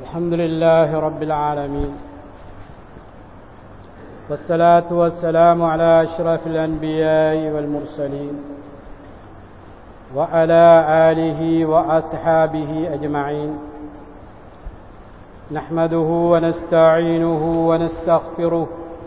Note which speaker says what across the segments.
Speaker 1: الحمد لله رب العالمين والصلاة والسلام على أشرف الأنبياء والمرسلين وعلى آله وأصحابه أجمعين نحمده ونستعينه ونستغفره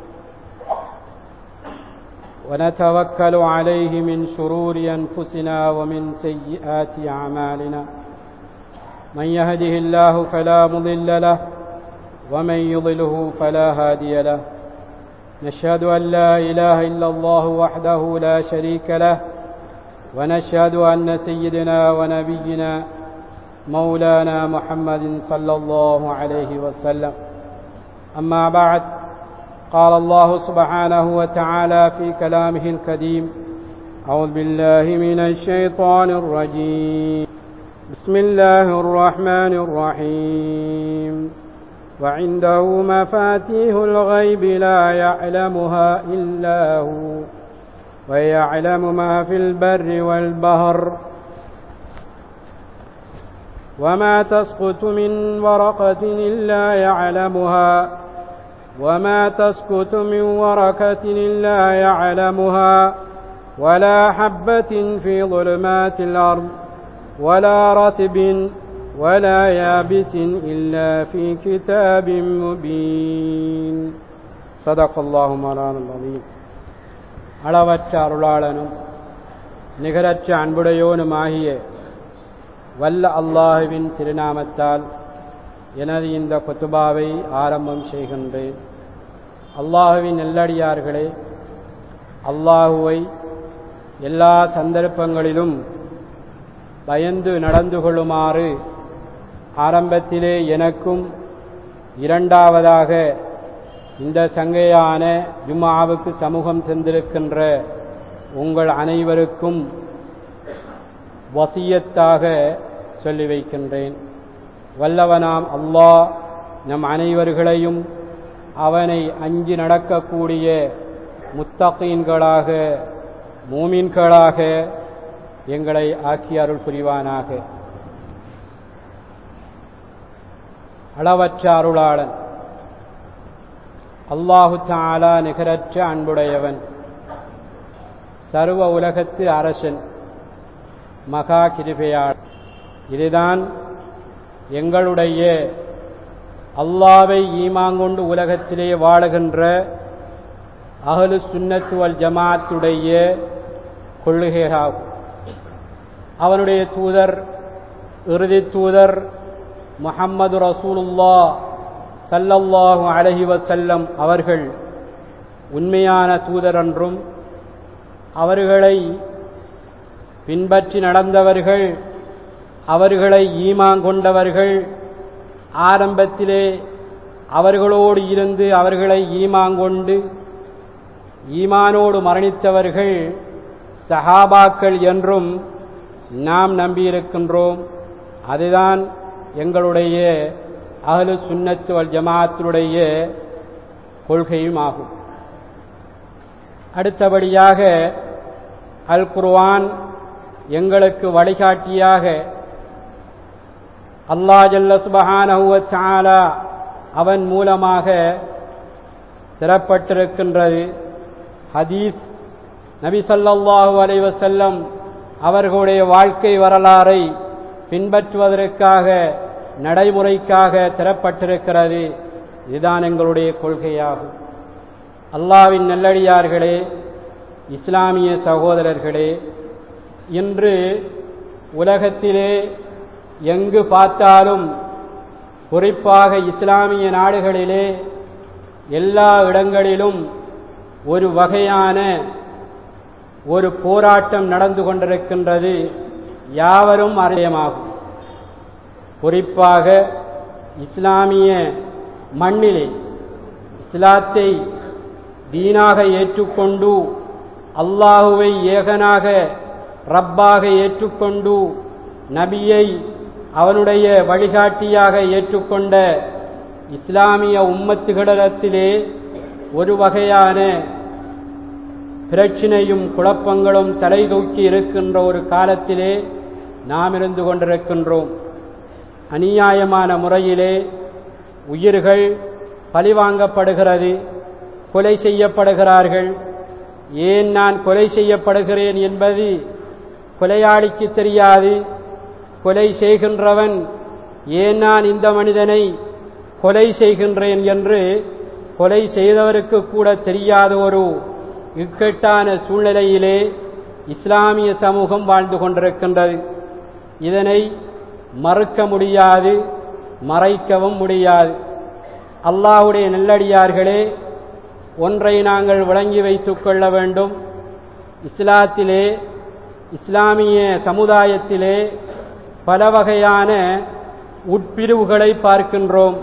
Speaker 1: ونتوكل عليه من شرور أنفسنا ومن سيئات أعمالنا من يهده الله فلا مضل له ومن يضله فلا هادي له نشهد أن لا إله إلا الله وحده لا شريك له ونشهد أن سيدنا ونبينا مولانا محمد صلى الله عليه وسلم أما بعد قال الله سبحانه وتعالى في كلامه الكريم أعوذ بالله من الشيطان الرجيم بسم الله الرحمن الرحيم وعنده مفاتيح الغيب لا يعلمها إلا هو ويعلم ما في البر والبحر وما تسقط من ورقة إلا يعلمها وما تسقط من ورقة إلا يعلمها ولا حبة في ظلمات الأرض ولا رتب ولا يابس إلا في كتاب مبين صدق الله مولانا العظيم அளவற்ற அருளாளனும் நிகரற்ற அன்புடையோனுமாகிய வல்ல அல்லாஹுவின் திருநாமத்தால் எனது இந்த குத்துபாவை ஆரம்பம் செய்கின்றேன் அல்லாஹுவின் நெல்லடியார்களே அல்லாஹுவை எல்லா சந்தர்ப்பங்களிலும் பயந்து நடந்து கொள்ளுமாறு ஆரம்பத்திலே எனக்கும் இரண்டாவதாக இந்த சங்கையான ஜும்மாவுக்கு சமூகம் சென்றிருக்கின்ற உங்கள் அனைவருக்கும் வசியத்தாக சொல்லி வைக்கின்றேன் வல்லவனாம் அல்லாஹ் நம் அனைவர்களையும் அவனை அஞ்சி நடக்கக்கூடிய முத்தகீன்களாக மூமின்களாக எங்களை ஆக்கி அருள் புரிவானாக அளவற்ற அருளாளன் அல்லாஹு தாலா நிகரற்ற அன்புடையவன் சர்வ உலகத்து அரசன் மகா கிருபையாள் இதுதான் எங்களுடைய அல்லாவை ஈமாங்கொண்டு உலகத்திலே வாழுகின்ற அகலு சுன்னத்துவல் ஜமாத்துடைய கொள்கையாகும் அவனுடைய தூதர் இறுதி தூதர் முஹம்மது ரசூலுல்லா சல்லல்லாஹு அலஹி வசல்லம் அவர்கள் உண்மையான தூதர் என்றும் அவர்களை பின்பற்றி நடந்தவர்கள் அவர்களை ஈமாங்கொண்டவர்கள் ஆரம்பத்திலே அவர்களோடு இருந்து அவர்களை ஈமாங்கொண்டு ஈமானோடு மரணித்தவர்கள் சஹாபாக்கள் என்றும் நாம் நம்பியிருக்கின்றோம் அதுதான் எங்களுடைய அகலு சுன்னத்து வல் ஜமாத்தினுடைய கொள்கையும் ஆகும் அடுத்தபடியாக அல் குர்வான் எங்களுக்கு வழிகாட்டியாக அல்லா ஜல்ல சுபஹானஹுவத்தாலா அவன் மூலமாக திறப்பட்டிருக்கின்றது ஹதீஸ் நபி சல்லாஹூ அலைவசல்லம் அவர்களுடைய வாழ்க்கை வரலாறை பின்பற்றுவதற்காக நடைமுறைக்காக திறப்பட்டிருக்கிறது இதுதான் எங்களுடைய கொள்கையாகும் அல்லாவின் நல்லடியார்களே இஸ்லாமிய சகோதரர்களே இன்று உலகத்திலே எங்கு பார்த்தாலும் குறிப்பாக இஸ்லாமிய நாடுகளிலே எல்லா இடங்களிலும் ஒரு வகையான ஒரு போராட்டம் நடந்து கொண்டிருக்கின்றது யாவரும் அறியமாகும் குறிப்பாக இஸ்லாமிய மண்ணிலே இஸ்லாத்தை தீனாக ஏற்றுக்கொண்டு அல்லாஹுவை ஏகனாக ரப்பாக ஏற்றுக்கொண்டு நபியை அவனுடைய வழிகாட்டியாக ஏற்றுக்கொண்ட இஸ்லாமிய உம்மத்துகளிடத்திலே ஒரு வகையான பிரச்சினையும் குழப்பங்களும் தலை தூக்கி இருக்கின்ற ஒரு காலத்திலே நாம் இருந்து கொண்டிருக்கின்றோம் அநியாயமான முறையிலே உயிர்கள் பழிவாங்கப்படுகிறது கொலை செய்யப்படுகிறார்கள் ஏன் நான் கொலை செய்யப்படுகிறேன் என்பது கொலையாளிக்கு தெரியாது கொலை செய்கின்றவன் ஏன் நான் இந்த மனிதனை கொலை செய்கின்றேன் என்று கொலை செய்தவருக்கு கூட தெரியாத ஒரு இக்கட்டான சூழ்நிலையிலே இஸ்லாமிய சமூகம் வாழ்ந்து கொண்டிருக்கின்றது இதனை மறுக்க முடியாது மறைக்கவும் முடியாது அல்லாஹுடைய நல்லடியார்களே ஒன்றை நாங்கள் விளங்கி வைத்துக் கொள்ள வேண்டும் இஸ்லாத்திலே இஸ்லாமிய சமுதாயத்திலே பல வகையான உட்பிரிவுகளை பார்க்கின்றோம்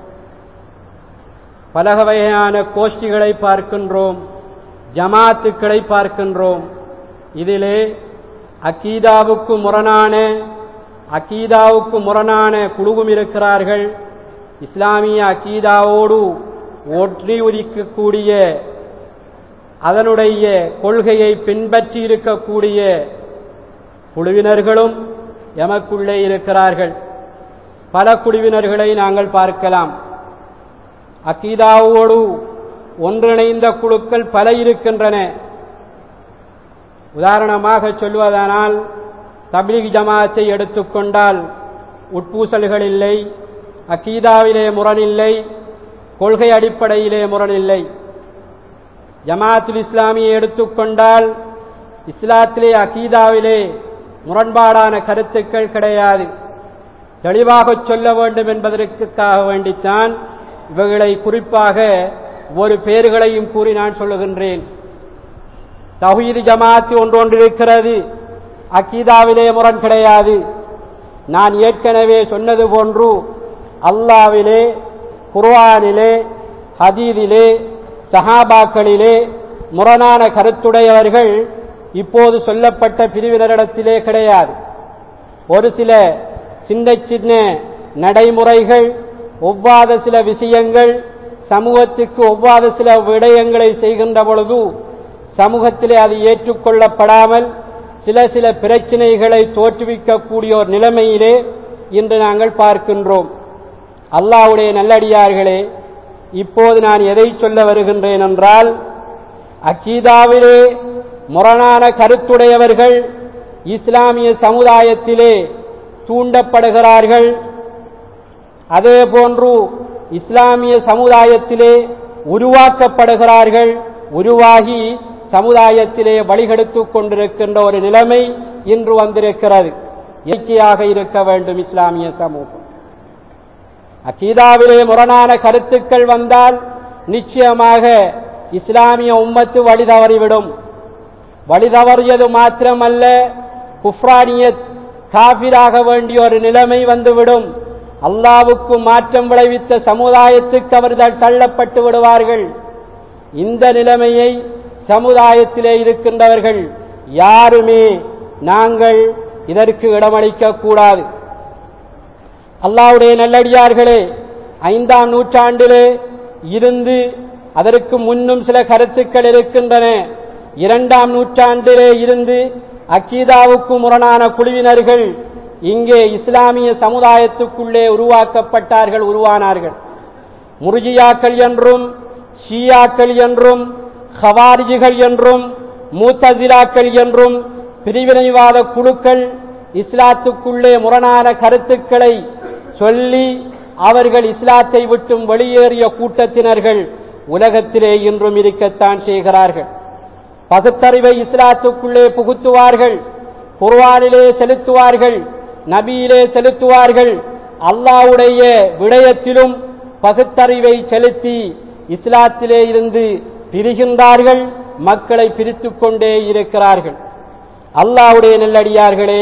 Speaker 1: பல வகையான கோஷ்டிகளை பார்க்கின்றோம் ஜமாத்துக்களை பார்க்கின்றோம் இதிலே அக்கீதாவுக்கு முரணான அக்கீதாவுக்கு முரணான குழுவும் இருக்கிறார்கள் இஸ்லாமிய அக்கீதாவோடு ஒற்றி உரிக்கக்கூடிய அதனுடைய கொள்கையை பின்பற்றி இருக்கக்கூடிய குழுவினர்களும் எமக்குள்ளே இருக்கிறார்கள் பல குழுவினர்களை நாங்கள் பார்க்கலாம் அக்கீதாவோடு ஒன்றிணைந்த குழுக்கள் பல இருக்கின்றன உதாரணமாக சொல்வதானால் தப்லீக் ஜமாத்தை எடுத்துக்கொண்டால் உட்பூசல்கள் இல்லை அக்கீதாவிலே முரணில்லை கொள்கை அடிப்படையிலே முரணில்லை ஜமாத்துல் இஸ்லாமியை எடுத்துக்கொண்டால் இஸ்லாத்திலே அகீதாவிலே முரண்பாடான கருத்துக்கள் கிடையாது தெளிவாக சொல்ல வேண்டும் என்பதற்காக வேண்டித்தான் இவைகளை குறிப்பாக ஒரு பேர்களையும் கூறி நான் சொல்லுகின்றேன் தஹீது ஜமாத்து ஒன்று ஒன்று இருக்கிறது அக்கீதாவிலே முரண் கிடையாது நான் ஏற்கனவே சொன்னது போன்று அல்லாவிலே குர்ஆனிலே ஹதீதிலே சஹாபாக்களிலே முரணான கருத்துடையவர்கள் இப்போது சொல்லப்பட்ட பிரிவினரிடத்திலே கிடையாது ஒரு சில சின்ன சின்ன நடைமுறைகள் ஒவ்வாத சில விஷயங்கள் சமூகத்துக்கு ஒவ்வாத சில விடயங்களை செய்கின்ற பொழுது சமூகத்திலே அது ஏற்றுக்கொள்ளப்படாமல் சில சில பிரச்சனைகளை தோற்றுவிக்கக்கூடிய ஒரு நிலைமையிலே இன்று நாங்கள் பார்க்கின்றோம் அல்லாவுடைய நல்லடியார்களே இப்போது நான் எதை சொல்ல வருகின்றேன் என்றால் அக்கீதாவிலே முரணான கருத்துடையவர்கள் இஸ்லாமிய சமுதாயத்திலே தூண்டப்படுகிறார்கள் அதே போன்று இஸ்லாமிய சமுதாயத்திலே உருவாக்கப்படுகிறார்கள் உருவாகி சமுதாயத்திலே வழிகெடுத்துக் கொண்டிருக்கின்ற ஒரு நிலைமை இன்று வந்திருக்கிறது இயற்கையாக இருக்க வேண்டும் இஸ்லாமிய சமூகம் அக்கீதாவிலே முரணான கருத்துக்கள் வந்தால் நிச்சயமாக இஸ்லாமிய உம்மத்து வழி தவறிவிடும் வழி தவறியது மாத்திரமல்ல குஃப்ரானியத் காபிராக வேண்டிய ஒரு நிலைமை வந்துவிடும் அல்லாவுக்கு மாற்றம் விளைவித்த சமுதாயத்துக்கு அவர்கள் தள்ளப்பட்டு விடுவார்கள் இந்த நிலைமையை சமுதாயத்திலே இருக்கின்றவர்கள் யாருமே நாங்கள் இதற்கு இடமளிக்க கூடாது அல்லாவுடைய நல்லடியார்களே ஐந்தாம் நூற்றாண்டிலே இருந்து அதற்கு முன்னும் சில கருத்துக்கள் இருக்கின்றன இரண்டாம் நூற்றாண்டிலே இருந்து அக்கீதாவுக்கு முரணான குழுவினர்கள் இங்கே இஸ்லாமிய சமுதாயத்துக்குள்ளே உருவாக்கப்பட்டார்கள் உருவானார்கள் முருஜியாக்கள் என்றும் ஷியாக்கள் என்றும் ஹவாரிஜிகள் என்றும் மூத்தசிலாக்கள் என்றும் பிரிவினைவாத குழுக்கள் இஸ்லாத்துக்குள்ளே முரணான கருத்துக்களை சொல்லி அவர்கள் இஸ்லாத்தை விட்டும் வெளியேறிய கூட்டத்தினர்கள் உலகத்திலே இன்றும் இருக்கத்தான் செய்கிறார்கள் பகுத்தறிவை இஸ்லாத்துக்குள்ளே புகுத்துவார்கள் குர்வானிலே செலுத்துவார்கள் நபியிலே செலுத்துவார்கள் அல்லாவுடைய விடயத்திலும் பகுத்தறிவை செலுத்தி இஸ்லாத்திலே இருந்து பிரிகின்றார்கள் மக்களை பிரித்துக் கொண்டே இருக்கிறார்கள் அல்லாவுடைய நெல்லடியார்களே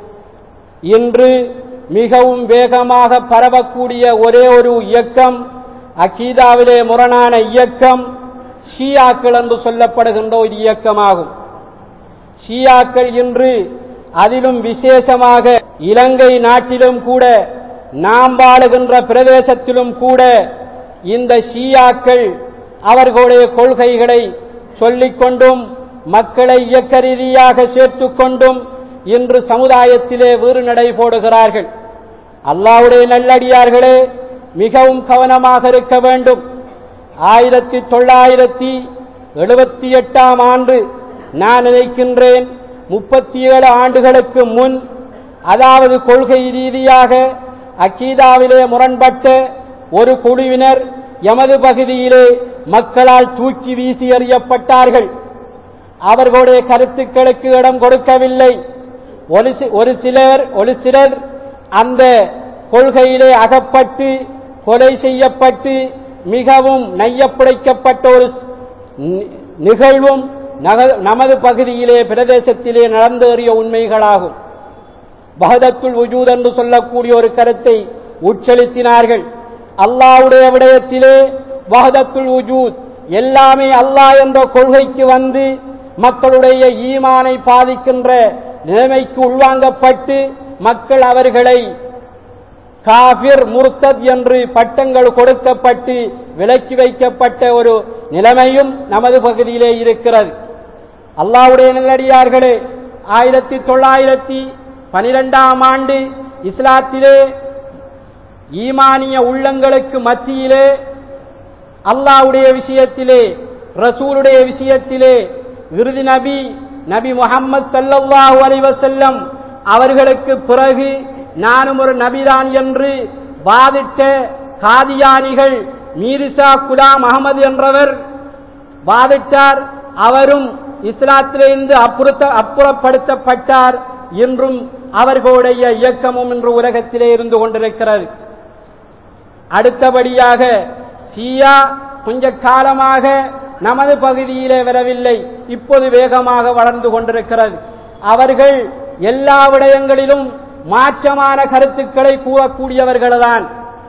Speaker 1: இன்று மிகவும் வேகமாக பரவக்கூடிய ஒரே ஒரு இயக்கம் அக்கீதாவிலே முரணான இயக்கம் ஷியாக்கள் என்று சொல்லப்படுகின்ற ஒரு இயக்கமாகும் ஷியாக்கள் இன்று அதிலும் விசேஷமாக இலங்கை நாட்டிலும் கூட நாம் வாழுகின்ற பிரதேசத்திலும் கூட இந்த ஷியாக்கள் அவர்களுடைய கொள்கைகளை சொல்லிக்கொண்டும் மக்களை இயக்க ரீதியாக சேர்த்துக் கொண்டும் இன்று சமுதாயத்திலே வீறு நடை போடுகிறார்கள் அல்லாவுடைய நல்லடியார்களே மிகவும் கவனமாக இருக்க வேண்டும் ஆயிரத்தி தொள்ளாயிரத்தி எழுபத்தி எட்டாம் ஆண்டு நான் நினைக்கின்றேன் முப்பத்தி ஏழு ஆண்டுகளுக்கு முன் அதாவது கொள்கை ரீதியாக அக்கீதாவிலே முரண்பட்ட ஒரு குழுவினர் எமது பகுதியிலே மக்களால் தூக்கி வீசி எறியப்பட்டார்கள் அவர்களுடைய கருத்துக்களுக்கு இடம் கொடுக்கவில்லை ஒரு சி- ஒரு சிலர் ஒரு சிலர் அந்த கொள்கையிலே அகப்பட்டு கொலை செய்யப்பட்டு மிகவும் நையப்புடைக்கப்பட்ட ஒரு ஸ்- நி- நிகழ்வும் நக- நமது பகுதியிலே பிரதேசத்திலே நடந்தேறிய உண்மைகளாகும் பகதத்துல் உஜூத் என்று சொல்லக்கூடிய ஒரு கருத்தை உட்செலுத்தினார்கள் அல்லாஹ்வுடைய விடயத்திலே வஹதத்துல் உஜூத் எல்லாமே அல்லாஹ் என்ற கொள்கைக்கு வந்து மக்களுடைய ஈமானை பாதிக்கின்ற நிலைமைக்கு உள்வாங்கப்பட்டு மக்கள் அவர்களை காபிர் முர்த்தத் என்று பட்டங்கள் கொடுக்கப்பட்டு விலக்கி வைக்கப்பட்ட ஒரு நிலைமையும் நமது பகுதியிலே இருக்கிறது அல்லாஹ்வுடைய நல்லடியார்களே ஆயிரத்தி தொள்ளாயிரத்தி பனிரெண்டாம் ஆண்டு இஸ்லாத்திலே ஈமானிய உள்ளங்களுக்கு மத்தியிலே அல்லாஹ்வுடைய விஷயத்திலே ரசூலுடைய விஷயத்திலே இறுதி நபி நபி முஹம்மது ஸல்லல்லாஹு அலைஹி வஸல்லம் அவர்களுக்கு பிறகு நானும் ஒரு நபிதான் என்று வாதிட்ட காதியானிகள் மீரிசா குலாம் அகமது என்றவர் வாதிட்டார் அவரும் இஸ்லாத்திலிருந்து அப்புறத்த அப்புறப்படுத்தப்பட்டார் இன்றும் அவர்களுடைய இயக்கமும் இன்று உலகத்திலே இருந்து கொண்டிருக்கிறது அடுத்தபடியாக ஷியா கொஞ்ச காலமாக நமது பகுதியிலே வரவில்லை இப்போது வேகமாக வளர்ந்து கொண்டிருக்கிறது அவர்கள் எல்லா விடயங்களிலும் மாற்றமான கருத்துக்களை கூறக்கூடியவர்கள்தான்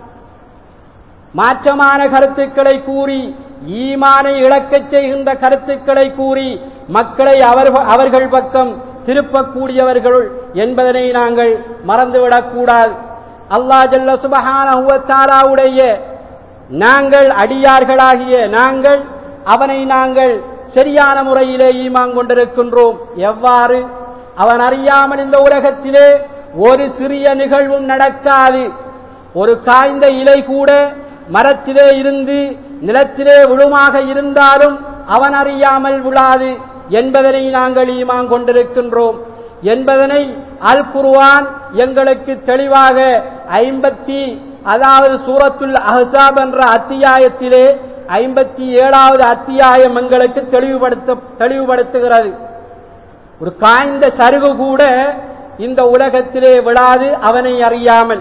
Speaker 1: மாற்றமான கருத்துக்களை கூறி ஈமானை இழக்கச் செய்கின்ற கருத்துக்களை கூறி மக்களை அவர்கள் அவர்கள் பக்கம் திருப்பக்கூடியவர்கள் என்பதனை நாங்கள் மறந்துவிடக்கூடாது அல்லாஹ் ஜல்ல சுபஹானஹு வ தஆலாவுடைய நாங்கள் அடியார்களாகிய நாங்கள் அவனை நாங்கள் சரியான முறையிலே ஈமான் கொண்டிருக்கின்றோம் எவ்வாறு அவன் அறியாமல் இந்த உலகத்திலே ஒரு சிறிய நிகழ்வும் நடக்காது ஒரு காய்ந்த இலை கூட மரத்திலே இருந்து நிலத்திலே விழுமாக இருந்தாலும் அவன் அறியாமல் விழாது என்பதனை நாங்கள் ஈமான் கொண்டிருக்கின்றோம் என்பதனை அல் குர்ஆன் எங்களுக்கு தெளிவாக ஐம்பத்தி அதாவது சூரத்துல் அஹ்ஸாப் என்ற அத்தியாயத்திலே ஐம்பத்தி ஏழாவது அத்தியாயம் எங்களுக்கு தெளிவுபடுத்த தெளிவுபடுத்துகிறது ஒரு காய்ந்த சருகு கூட இந்த உலகத்திலே விழாது அவனை அறியாமல்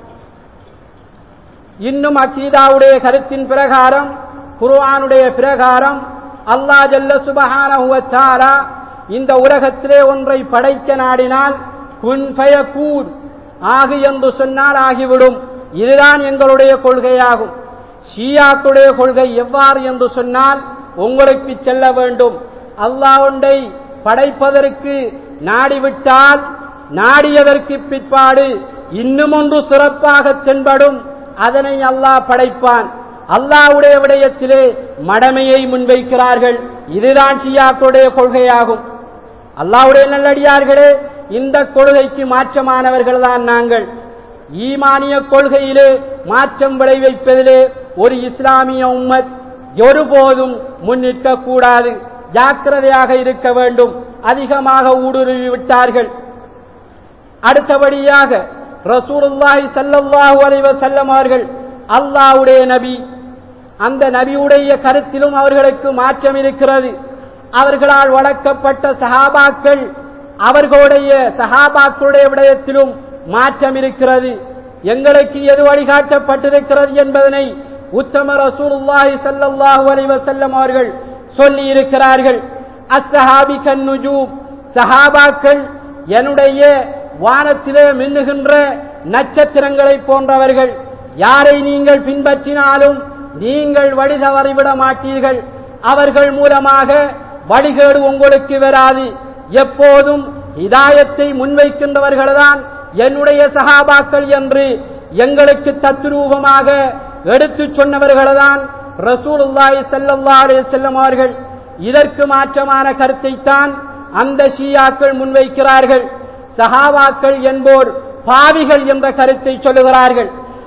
Speaker 1: இன்னும் அக்கீதாவுடைய கருத்தின் பிரகாரம் குர்ஆனுடைய பிரகாரம் அல்லாஹ் ஜல்ல சுபஹானஹு வ தஆலா இந்த உலகத்திலே ஒன்றை படைக்க நாடினால் குன் ஃபயகூன் ஆகு என்று சொன்னால் ஆகிவிடும் இதுதான் எங்களுடைய கொள்கையாகும் ஷியாக்களுடைய கொள்கை எவ்வாறு என்று சொன்னால் உங்களுக்கு செல்ல வேண்டும் அல்லாஹ் ஒன்றை படைப்பதற்கு நாடிவிட்டால் நாடியதற்கு பிற்பாடு இன்னும் ஒன்று சிறப்பாக தென்படும் அதனை அல்லாஹ் படைப்பான் அல்லாஹ்வுடைய விடயத்திலே மடமையை முன்வைக்கிறார்கள் இதுதான் ஷியாக்களுடைய கொள்கையாகும் அல்லாஹ்வுடைய நல்லடியார்களே இந்த கொள்கைக்கு மாற்றமானவர்கள் தான் நாங்கள் ஈமானிய கொள்கையிலே மாற்றம் விளைவிப்பதிலே ஒரு இஸ்லாமிய உம்மத் ஒருபோதும் முன்னிற்க கூடாது ஜாக்கிரதையாக இருக்க வேண்டும் அதிகமாக ஊடுருவி விட்டார்கள் அடுத்தபடியாக ரசூலுல்லாஹி ஸல்லல்லாஹு அலைஹி வஸல்லம் அவர்கள் அல்லாஹ்வுடைய நபி அந்த நபியுடைய கருத்திலும் அவர்களுக்கு மாற்றம் இருக்கிறது அவர்களால் வளர்க்கப்பட்ட சஹாபாக்கள் அவர்களுடைய சஹாபாக்களுடைய விடயத்திலும் மாற்றம் இருக்கிறது எங்களுக்கு எது வழிகாட்டப்பட்டிருக்கிறது என்பதனை உத்தம ரசூலுல்லாஹி ஸல்லல்லாஹு அலைஹி வஸல்லம் அவர்கள் சொல்லி இருக்கிறார்கள் அஸ்ஸஹாபி கன்னுஜூம் சஹாபாக்கள் என்னுடைய வானத்திலே மின்னுகின்ற நட்சத்திரங்களை போன்றவர்கள் யாரை நீங்கள் பின்பற்றினாலும் நீங்கள் வழி தவறிவிட மாட்டீர்கள் அவர்கள் மூலமாக வழிகேடு உங்களுக்கு வராது எப்போதும் இதாயத்தை முன்வைக்கின்றவர்கள்தான் என்னுடைய சகாபாக்கள் என்று எங்களுக்கு தத்ரூபமாக எடுத்து சொன்னவர்கள்தான் ரசூலுல்லாஹி ஸல்லல்லாஹு அலைஹி வஸல்லம் அவர்கள் இதற்கு மாற்றமான கருத்தைத்தான் அந்த ஷியாக்கள் முன்வைக்கிறார்கள் சஹாபாக்கள் என்போர் பாவிகள் என்ற கருத்தை சொல்லுகிறார்கள்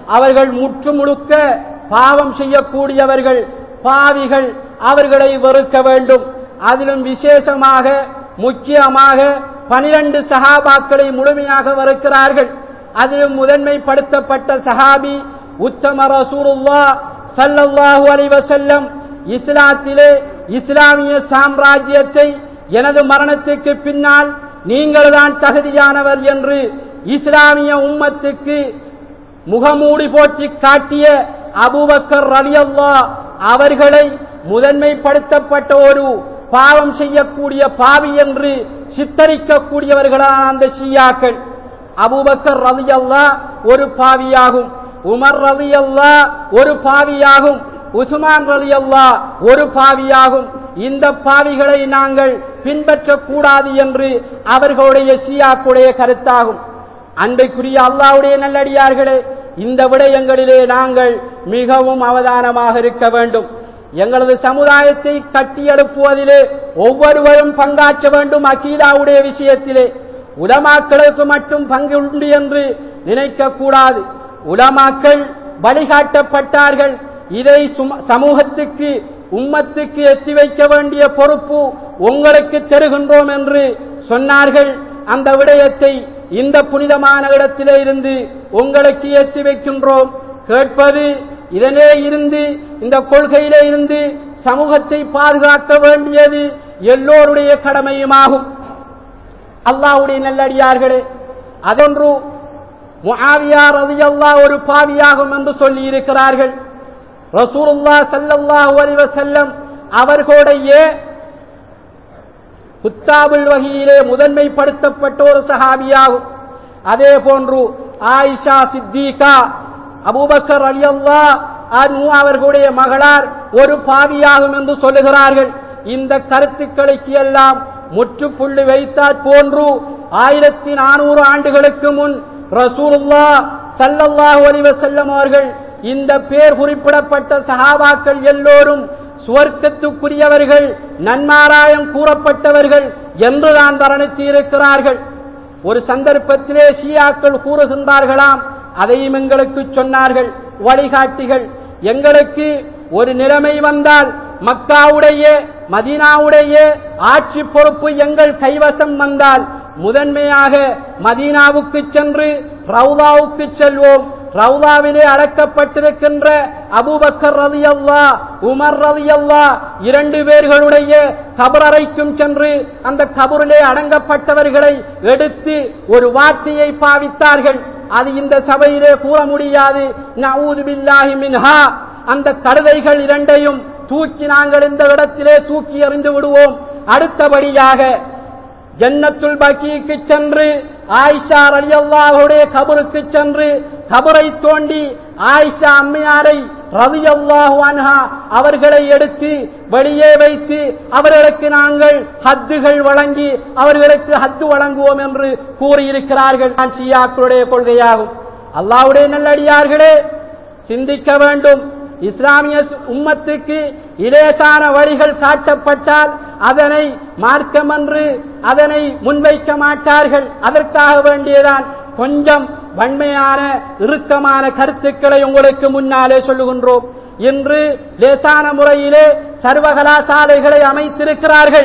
Speaker 1: அவர்கள் முற்று முழுக்க பாவம் செய்யக்கூடியவர்கள் பாவிகள் அவர்களை வெறுக்க வேண்டும் அதிலும் விசேஷமாக முக்கியமாக பனிரண்டு சஹாபாக்களை முழுமையாக வெறுக்கிறார்கள் அதிலும் முதன்மைப்படுத்தப்பட்ட சஹாபி உத்தம ரசூலுல்லா சல்லல்லாஹு அலைஹி வஸல்லம் இஸ்லாத்திலே இஸ்லாமிய சாம்ராஜ்யத்தை எனது மரணத்துக்கு பின்னால் நீங்கள்தான் தகுதியானவர் என்று இஸ்லாமிய உம்மத்துக்கு முகமூடி போற்றி காட்டிய அபூபக்கர் ரலியல்லா அவர்களை முதன்மைப்படுத்தப்பட்ட ஒரு பாவம் செய்யக்கூடிய பாவி என்று சித்தரிக்கக்கூடியவர்களான அந்த ஷியாக்கள் அபூபக்கர் ரலியல்லா ஒரு பாவியாகும் உமர் ரலியல்லா ஒரு பாவியாகும் உஸ்மான் ரலியல்லா ஒரு பாவியாகும் இந்த பாவிகளை நாங்கள் பின்பற்றக்கூடாது என்று அவர்களுடைய ஷியாக்குடைய கருத்தாகும் அன்றைக்குரிய அல்லாவுடைய நல்லடியார்களே இந்த விடயங்களிலே நாங்கள் மிகவும் அவதானமாக இருக்க வேண்டும் எங்களது சமுதாயத்தை கட்டியெழுப்புவதிலே ஒவ்வொருவரும் பங்காற்ற வேண்டும் அகீதாவுடைய விஷயத்திலே உலமாக்களுக்கு மட்டும் பங்கு உண்டு என்று நினைக்க கூடாது உலமாக்கள் வழிகாட்டப்பட்டார்கள் இதை சும- சமூகத்துக்கு உம்மத்துக்கு எத்தி வைக்க வேண்டிய பொறுப்பு உங்களுக்கு தருகின்றோம் என்று சொன்னார்கள் அந்த விடயத்தை இந்த புனிதமான இடத்திலே இருந்து உங்களுக்கு எத்தி வைக்கின்றோம் கேட்பது இதனே இருந்து இந்த கொள்கையிலே இருந்து சமூகத்தை பாதுகாக்க வேண்டியது எல்லோருடைய கடமையுமாகும் அல்லாஹ்வுடைய நல்லடியார்களே அதொன்று முஆவியா ரலியல்லாஹு ஒரு பாவியாகும் என்று சொல்லி இருக்கிறார்கள் ரசூலுல்லாஹ் ஸல்லல்லாஹு அலைஹி வஸல்லம் அவர்களுடைய குத்தாபுல் வகையிலே முதன்மைப்படுத்தப்பட்ட ஒரு சஹாபியாகும் அதே போன்று ஆயிஷா சித்திகா அபூபக்கர் அலியல்லா அன்ஹு அவர்களுடைய மகளார் ஒரு பாவியாகும் என்று சொல்லுகிறார்கள் இந்த கருத்துக்களுக்கு எல்லாம் முற்றுப்புள்ளி வைத்தாற் போன்று ஆயிரத்தி நானூறு ஆண்டுகளுக்கு முன் ரசூலுல்லா ஸல்லல்லாஹு அலைஹி வஸல்லம் அவர்கள் இந்த பேர் குறிப்பிடப்பட்ட சஹாபாக்கள் எல்லோரும் சுவர்க்கத்துக்குரியவர்கள் நன்மாராயம் கூறப்பட்டவர்கள் என்றுதான் வர்ணித்து இருக்கிறார்கள் ஒரு சந்தர்ப்பத்திலே ஷியாக்கள் கூறுகின்றார்களாம் அதையும் எங்களுக்கு சொன்னார்கள் வழிகாட்டிகள் எங்களுக்கு ஒரு நிலைமை வந்தால் மக்காவுடைய மதீனாவுடைய ஆட்சி பொறுப்பு எங்கள் கைவசம் வந்தால் முதன்மையாக மதீனாவுக்கு சென்று ரவுதாவுக்கு செல்வோம் ரவுதாவிலே அடக்கப்பட்டிருக்கின்ற அபூபக்கர் ரலியல்லா உமர் ரலியல்லா இரண்டு பேர்களுடைய கபரறைக்கும் சென்று அந்த கபரிலே அடங்கப்பட்டவர்களை எடுத்து ஒரு வார்த்தையை பாவித்தார்கள் அது இந்த சபையிலே கூற முடியாது நஊது பில்லாஹி மின்ஹா அந்த கழுதைகள் இரண்டையும் தூக்கி நாங்கள் இந்த இடத்திலே தூக்கி எறிந்து விடுவோம் அடுத்தபடியாக ஜன்னத்துல் பக்கிக்கு சென்று ஆயிஷா ரலியல்லாஹுடைய கபருக்கு சென்று கபரை தோண்டி ஆயிஷா அம்மையாரை ரலியல்லாஹு அன்ஹா அவர்களை எடுத்து வெளியே வைத்து அவர்களுக்கு நாங்கள் ஹத்துகள் வழங்கி அவர்களுக்கு ஹத்து வழங்குவோம் என்று கூறியிருக்கிறார்கள் நான் ஷியாக்களுடைய கொள்கையாகும் அல்லாஹ்வுடைய நல்லடியார்களே சிந்திக்க வேண்டும் இஸ்லாமிய உம்மத்துக்கு இலேசான வழிகள் காட்டப்பட்டால் அதனை மார்க்கமன்று அதனை முன்வைக்க மாட்டார்கள் அதற்காக வேண்டியதான் கொஞ்சம் வன்மையான இறுக்கமான கருத்துக்களை உங்களுக்கு முன்னாலே சொல்லுகின்றோம் இன்று லேசான முறையிலே சர்வகலாசாலைகளை அமைத்திருக்கிறார்கள்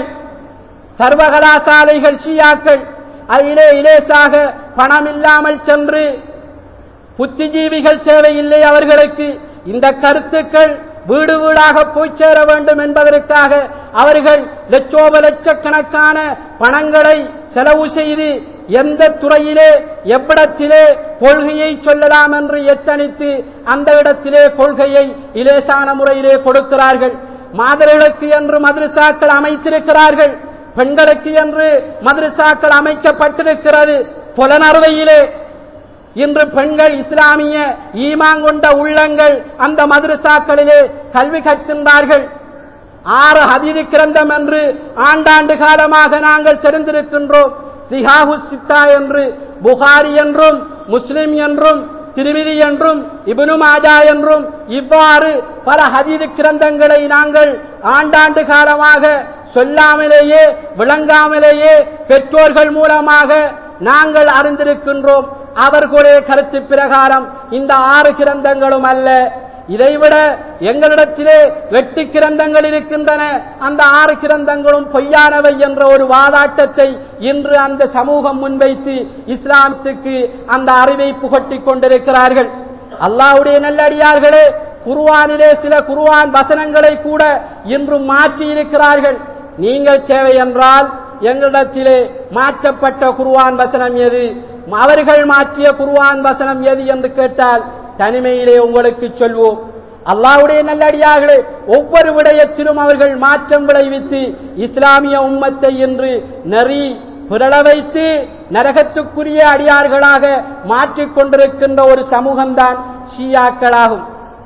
Speaker 1: சர்வகலாசாலைகள் ஷியாக்கள் அதிலே இலேசாக பணம் இல்லாமல் சென்று புத்திஜீவிகள் தேவையில்லை அவர்களுக்கு இந்த கருத்துக்கள் வீடு வீடாக போய் சேர வேண்டும் என்பதற்காக அவர்கள் லட்சோப லட்சக்கணக்கான பணங்களை செலவு செய்து எந்த துறையிலே எவ்விடத்திலே கொள்கையை சொல்லலாம் என்று எத்தனித்து அந்த இடத்திலே கொள்கையை இலேசான முறையிலே கொடுக்கிறார்கள் மாதர்களுக்கு என்று மதுரசாக்கள் அமைத்திருக்கிறார்கள் பெண்களுக்கு என்று மதுரசாக்கள் அமைக்கப்பட்டிருக்கிறது புலனறுவையிலே இன்று பெண்கள் இஸ்லாமிய ஈமாங்கொண்ட உள்ளங்கள் அந்த மதுரசாக்களிலே கல்வி கற்கின்றார்கள் ஆறு ஹதீது கிரந்தம் என்று ஆண்டாண்டு காலமாக நாங்கள் தெரிந்திருக்கின்றோம் சிஹாஹு சித்தா என்று புகாரி என்றும் முஸ்லிம் என்றும் திருமிதி என்றும் இப்னு மாஜா என்றும் இவ்வாறு பல ஹதீது கிரந்தங்களை நாங்கள் ஆண்டாண்டு காலமாக சொல்லாமலேயே விளங்காமலேயே பெற்றோர்கள் மூலமாக நாங்கள் அறிந்திருக்கின்றோம் அவர்களுடைய கருத்து பிரகாரம் இந்த ஆறு கிரந்தங்களும் அல்ல இதைவிட எங்களிடத்திலே எட்டு கிரந்தங்கள் இருக்கின்றன அந்த ஆறு கிரந்தங்களும் பொய்யானவை என்ற ஒரு வாதாட்டத்தை இன்று அந்த சமூகம் முன்வைத்து இஸ்லாமத்துக்கு அந்த அறிவை புகட்டிக் கொண்டிருக்கிறார்கள் அல்லாஹ்வுடைய நல்லடியார்களே குர்ஆனிலே சில குர்ஆன் வசனங்களை கூட இன்று மாற்றி இருக்கிறார்கள் நீங்கள் தேவை என்றால் எங்களிடத்திலே மாற்றப்பட்ட குர்ஆன் வசனம் எது அவர்கள் மாற்றிய குர்ஆன் வசனம் எது என்று கேட்டால் தனிமையிலே உங்களுக்கு சொல்வோம் அல்லாஹ்வுடைய நல்லடியார்களே ஒவ்வொரு விடயத்திலும் அவர்கள் மாற்றம் விளைவித்து இஸ்லாமிய உம்மத்தை இன்று நெறி பிறள வைத்து நரகத்துக்குரிய அடியார்களாக மாற்றிக் கொண்டிருக்கின்ற ஒரு சமூகம்தான் ஷியாக்களாகும்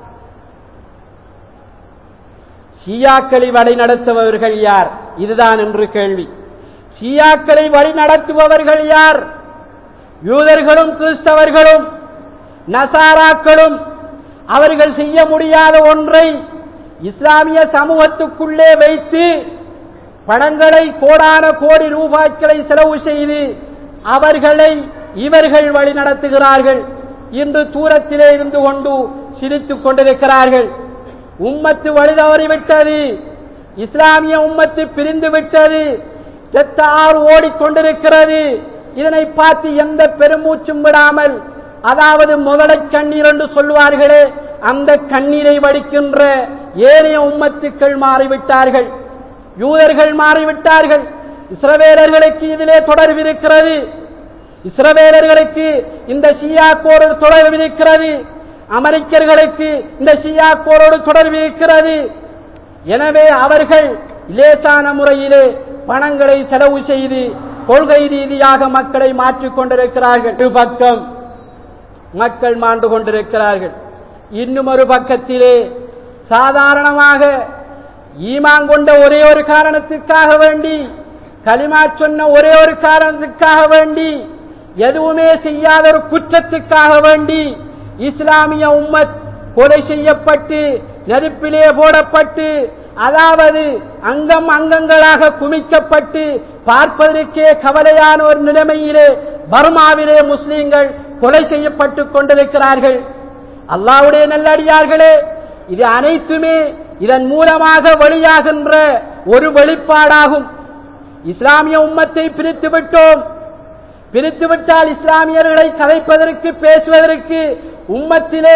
Speaker 1: ஷியாக்களை வழி நடத்துபவர்கள் யார் இதுதான் என்று கேள்வி ஷியாக்களை வழி நடத்துபவர்கள் யார் யூதர்களும் கிறிஸ்தவர்களும் நசாராக்களும் அவர்கள் செய்ய முடியாத ஒன்றை இஸ்லாமிய சமூகத்துக்குள்ளே வைத்து பணங்களை கோடான கோடி ரூபாய்களை செலவு செய்து அவர்களை இவர்கள் வழி நடத்துகிறார்கள் இன்று தூரத்திலே இருந்து கொண்டு சிரித்துக் கொண்டிருக்கிறார்கள் உம்மத்து வழி தவறிவிட்டது இஸ்லாமிய உம்மத்து பிரிந்து விட்டது செத்த ஆறு ஓடிக்கொண்டிருக்கிறது இதனை பார்த்து எந்த பெருமூச்சும் விடாமல் அதாவது முதலை கண்ணீர் என்று சொல்வார்களே அந்த கண்ணீரை வடிக்கின்ற ஏனைய உம்மத்துக்கள் மாறிவிட்டார்கள் யூதர்கள் மாறிவிட்டார்கள் இஸ்ரவேலர்களுக்கு இதிலே தொடர்பு இருக்கிறது இஸ்ரவேலர்களுக்கு இந்த ஷியாக்கோரோடு தொடர்பு இருக்கிறது அமெரிக்கர்களுக்கு இந்த ஷியாக்கோரோடு தொடர்பு இருக்கிறது எனவே அவர்கள் லேசான முறையிலே பணங்களை செலவு செய்து கொள்கை ரீதியாக மக்களை மாற்றிக் கொண்டிருக்கிறார்கள் ஒரு பக்கம் மக்கள் மாண்டு கொண்டிருக்கிறார்கள் இன்னும் ஒரு பக்கத்திலே சாதாரணமாக ஈமான் கொண்ட ஒரே ஒரு காரணத்துக்காக வேண்டி களிமா சொன்ன ஒரே ஒரு காரணத்துக்காக வேண்டி எதுவுமே செய்யாத ஒரு குற்றத்துக்காக வேண்டி இஸ்லாமிய உம்மத் கொலை செய்யப்பட்டு நெருப்பிலே போடப்பட்டு அதாவது அங்கம் அங்கங்களாக குமிக்கப்பட்டு பார்ப்பதற்கே கவலையான ஒரு நிலைமையிலே பர்மாவிலே முஸ்லீம்கள் கொலை செய்யப்பட்டுக் கொண்டிருக்கிறார்கள் அல்லாவுடைய நல்லடியார்களே இது அனைத்துமே இதன் மூலமாக வெளியாகின்ற ஒரு வெளிப்பாடாகும் இஸ்லாமிய உம்மத்தை பிரித்து விட்டோம் பிரித்து விட்டால் இஸ்லாமியர்களை கதைப்பதற்கு பேசுவதற்கு உம்மத்திலே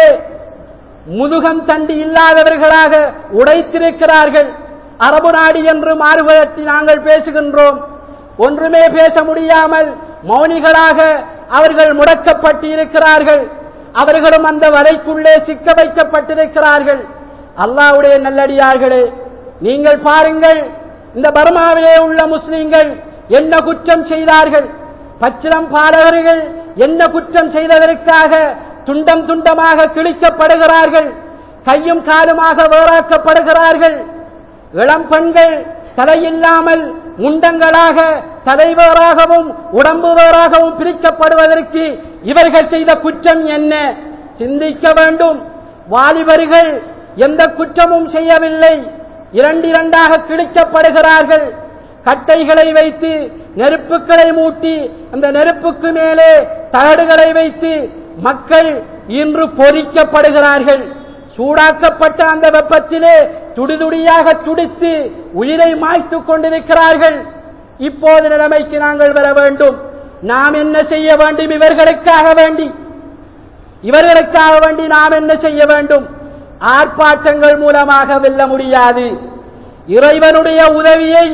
Speaker 1: முதுகம் தண்டி இல்லாதவர்களாக உடைத்திருக்கிறார்கள் அரபு நாடு என்று மாறுவதற்கு நாங்கள் பேசுகின்றோம் ஒன்றுமே பேச முடியாமல் மௌனிகளாக அவர்கள் முடக்கப்பட்டு இருக்கிறார்கள் அவர்களும் அந்த வலைக்குள்ளே சிக்க வைக்கப்பட்டிருக்கிறார்கள் அல்லாவுடைய நல்லடியார்களே நீங்கள் பாருங்கள் இந்த பர்மாவிலே உள்ள முஸ்லிம்கள் என்ன குற்றம் செய்தார்கள் பச்சிரம் பாடகர்கள் என்ன குற்றம் செய்ததற்காக துண்டம் துண்டமாக கிழிக்கப்படுகிறார்கள் கையும் காலுமாக வேறாக்கப்படுகிறார்கள் இளம் பெண்கள் தலையில்லாமல் முண்டங்களாக தலைவேறாகவும் உடம்பு வேறாகவும் பிரிக்கப்படுவதற்கு இவர்கள் செய்த குற்றம் என்ன சிந்திக்க வேண்டும் வாலிபர்கள் எந்த குற்றமும் செய்யவில்லை இரண்டு இரண்டாக கிழிக்கப்படுகிறார்கள் கட்டைகளை வைத்து நெருப்புகளை மூட்டி அந்த நெருப்புக்கு மேலே தகடுகளை வைத்து மக்கள் இன்று பொறிக்கப்படுகிறார்கள் சூடாக்கப்பட்ட அந்த வெப்பத்திலே துடிதுடியாக துடித்து உயிரை மாய்த்துக் கொண்டிருக்கிறார்கள் இப்போது நிலைமைக்கு நாங்கள் வர வேண்டும் நாம் என்ன செய்ய வேண்டும் இவர்களுக்காக வேண்டி இவர்களுக்காக வேண்டி நாம் என்ன செய்ய வேண்டும் ஆர்ப்பாட்டங்கள் மூலமாக வெல்ல முடியாது இறைவனுடைய உதவியை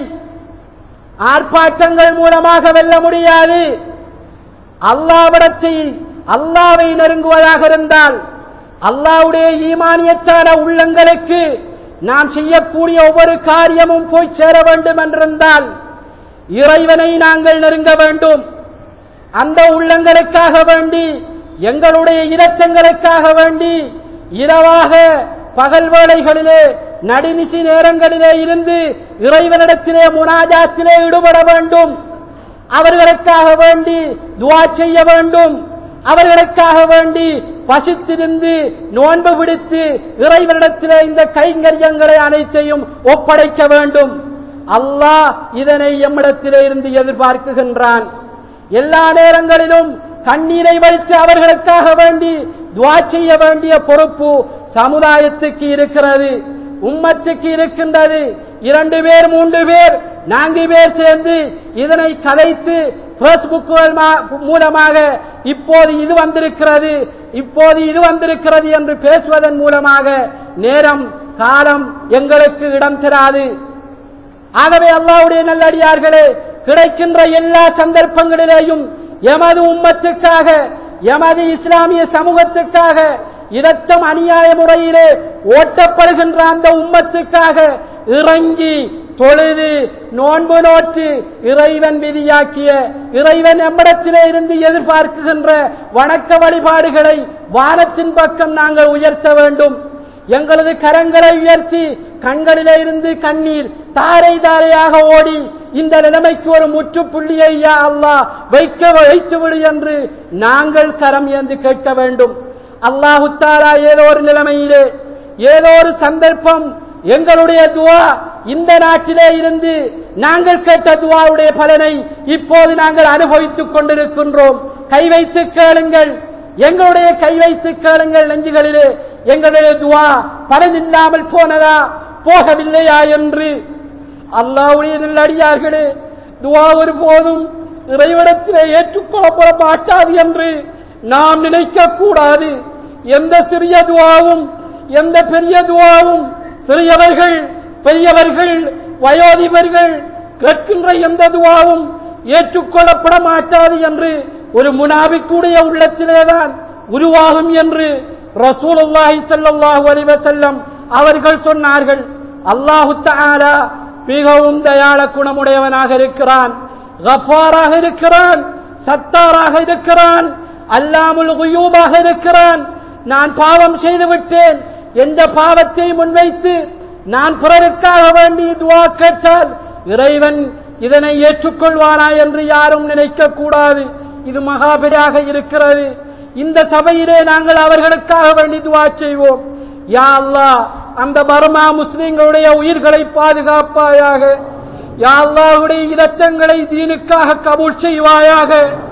Speaker 1: ஆர்ப்பாட்டங்கள் மூலமாக வெல்ல முடியாது அல்லாவிடத்தை அல்லாவை நெருங்குவதாக இருந்தால் அல்லாவுடைய ஈமானியத்தான உள்ளங்களுக்கு நாம் செய்யக்கூடிய ஒவ்வொரு காரியமும் போய் சேர வேண்டும் என்றிருந்தால் இறைவனை நாங்கள் நெருங்க வேண்டும் அந்த உள்ளங்களுக்காக வேண்டி எங்களுடைய இரத்தங்களுக்காக வேண்டி இரவாக பகல் வேளைகளிலே நடுநிசி நேரங்களிலே இருந்து இறைவனிடத்திலே முனாஜாத்திலே ஈடுபட வேண்டும் அவர்களுக்காக வேண்டி துவா செய்ய வேண்டும் அவர்களுக்காக வேண்டி பசித்திருந்து நோன்பு பிடித்து இறைவனிடத்திலே இந்த கைங்கரியங்களை அனைத்தையும் ஒப்படைக்க வேண்டும் அல்லாஹ் இதனை எம்மிடத்திலே இருந்து எதிர்பார்க்குகின்றான் எல்லா நேரங்களிலும் கண்ணீரை வைத்து அவர்களுக்காக வேண்டி துவா செய்ய வேண்டிய பொறுப்பு சமுதாயத்துக்கு இருக்கிறது உம்மத்துக்கு இருக்கின்றது இரண்டு பேர் மூன்று பேர் நான்கு பேர் சேர்ந்து இதனை கதைத்து பேஸ்புக்குகள் மூலமாக இப்போது இது வந்திருக்கிறது இப்போது இது வந்திருக்கிறது என்று பேசுவதன் மூலமாக நேரம் காலம் எங்களுக்கு இடம் தராது ஆகவே அல்லாவுடைய நல்லடியார்களே கிடைக்கின்ற எல்லா சந்தர்ப்பங்களிலேயும் எமது உம்மத்துக்காக எமது இஸ்லாமிய சமூகத்துக்காக இதற்கும் அநியாய முறையிலே ஓட்டப்படுகின்ற அந்த உம்மத்துக்காக இறங்கி தொழுது நோன்பு நோற்று இறைவன் விதியாக்கிய இறைவன் எம்மிடத்திலே இருந்து எதிர்பார்க்குகின்ற வணக்க வழிபாடுகளை வானத்தின் பக்கம் நாங்கள் உயர்த்த வேண்டும் எங்களது கரங்களை உயர்த்தி கண்களிலே இருந்து கண்ணீர் தாரை தாரையாக ஓடி இந்த நிலைமைக்கு ஒரு முற்றுப்புள்ளியை யா அல்லாஹ் வைக்க வைத்து விடு என்று நாங்கள் கரம் ஏந்து கேட்க வேண்டும் அல்லாஹு தாலா ஏதோ ஒரு நிலைமையிலே ஏதோ ஒரு சந்தர்ப்பம் எங்களுடைய துவா இந்த நாட்டிலே இருந்து நாங்கள் கேட்ட துவாவுடைய பலனை இப்போது நாங்கள் அனுபவித்துக் கொண்டிருக்கின்றோம் கை வைத்து கேளுங்கள் எங்களுடைய கை வைத்து கேளுங்கள் நெஞ்சுகளிலே எங்களுடைய துவா பலன் இல்லாமல் போனதா போகவில்லையா என்று அல்லாவுடைய நல்லடியார்களே துவா ஒரு போதும் இறைவனத்திலே ஏற்றுக்கொள்ளப்பட மாட்டாது என்று நாம் நினைக்க கூடாது எந்த சிறிய துவாவும் எந்த பெரிய துவாவும் சிறியவர்கள் பெரியவர்கள் வயோதிபர்கள் கேட்கின்ற எந்த துவாவும் ஏற்றுக்கொள்ளப்பட மாட்டாது என்று ஒரு முனாபிக்குடைய உள்ளத்திலேதான் உருவாகும் என்று ரசூலுல்லாஹி ஸல்லல்லாஹு அலைஹி வஸல்லம் அவர்கள் சொன்னார்கள் அல்லாஹு தஆலா மிகவும் தயாள குணமுடையவனாக இருக்கிறான் கஃபாராக இருக்கிறான் சத்தாராக இருக்கிறான் அல்லாமுல் குயூபாக இருக்கிறான் நான் பாவம் செய்து விட்டேன் எந்த பாவத்தை முன்வைத்து நான் பிறருக்காக வேண்டி துவா கேட்டால் இறைவன் இதனை ஏற்றுக்கொள்வானா என்று யாரும் நினைக்க கூடாது இது மகாபெரியாக இருக்கிறது இந்த சபையிலே நாங்கள் அவர்களுக்காக வேண்டி துவா செய்வோம் யா அல்லாஹ் அந்த பர்மா முஸ்லிம்களுடைய உயிர்களை பாதுகாப்பாயாக யா அல்லாஹ்வுடைய இரத்தங்களை தீனுக்காக கபூல் செய்வாயாக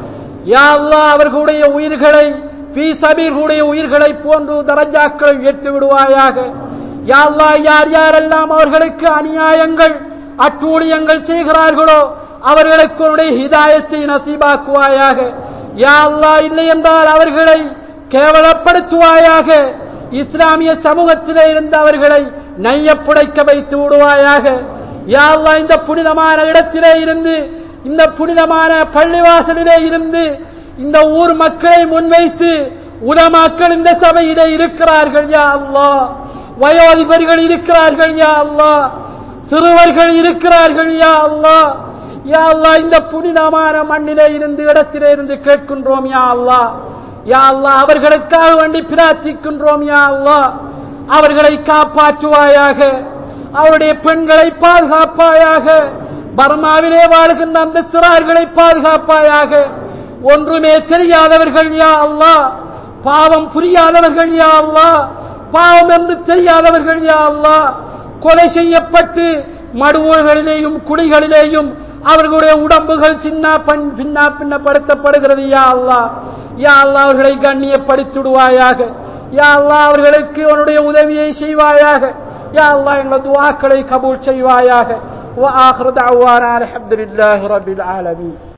Speaker 1: யா அல்லாஹ் அவர்களுடைய உயிர்களை பி சபீர்களுடைய உயிர்களை போன்று தரஜாக்களை உயர்த்தி விடுவாயாக யா அல்லாஹ் யார் யாரெல்லாம் அவர்களுக்கு அநியாயங்கள் அட்டூழியங்கள் செய்கிறார்களோ அவர்களுக்கு உன்னுடைய ஹிதாயத்தை நசீபாக்குவாயாக யா அல்லாஹ் இல்லை என்றால் அவர்களை கேவலப்படுத்துவாயாக இஸ்லாமிய சமூகத்திலே இருந்து அவர்களை நையப்புடைக்க வைத்து விடுவாயாக யா அல்லாஹ் இந்த புனிதமான இடத்திலே இருந்து இந்த புனிதமான பள்ளிவாசலிலே இருந்து இந்த ஊர் மக்களை முன்வைத்து உலமாக்கள் இந்த சபையிலே இருக்கிறார்கள் யா அல்லாஹ் வயோதிபர்கள் இருக்கிறார்கள் யா அல்லாஹ் சிறுவர்கள் இருக்கிறார்கள் யா அல்லாஹ் யா அல்லாஹ் இந்த புனிதமான மண்ணிலே இருந்து இடத்திலே இருந்து கேட்கின்றோம் யா அல்லாஹ் யா அல்லாஹ் அவர்களுக்காக வேண்டி பிரார்த்திக்கின்றோம் யா அல்லாஹ் அவர்களை காப்பாற்றுவாயாக அவருடைய பெண்களை பாதுகாப்பாயாக பர்மாவிலே வாழ்கின்ற அந்த சிறார்களை பாதுகாப்பாயாக ஒன்றுமே தெரியாதவர்கள் யா அல்லாஹ் பாவம் புரியாதவர்கள் யா அல்லாஹ் பாவம் என்று தெரியாதவர்கள் யா அல்லாஹ் கொலை செய்யப்பட்டு மடுவுகளிலேயும் குடிகளிலேயும் அவர்களுடைய உடம்புகள் சின்ன பண் பின்னா பின்னப்படுத்தப்படுகிறது யா அல்லாஹ் யா அல்லாஹ் அவர்களை கண்ணியப்படுத்திடுவாயாக யா அல்லாஹ் அவர்களுக்கு உன்னுடைய உதவியை செய்வாயாக யா அல்லாஹ் எங்கள் துவாக்களை கபூல் செய்வாயாக وآخر دعوانا الحمد لله رب العالمين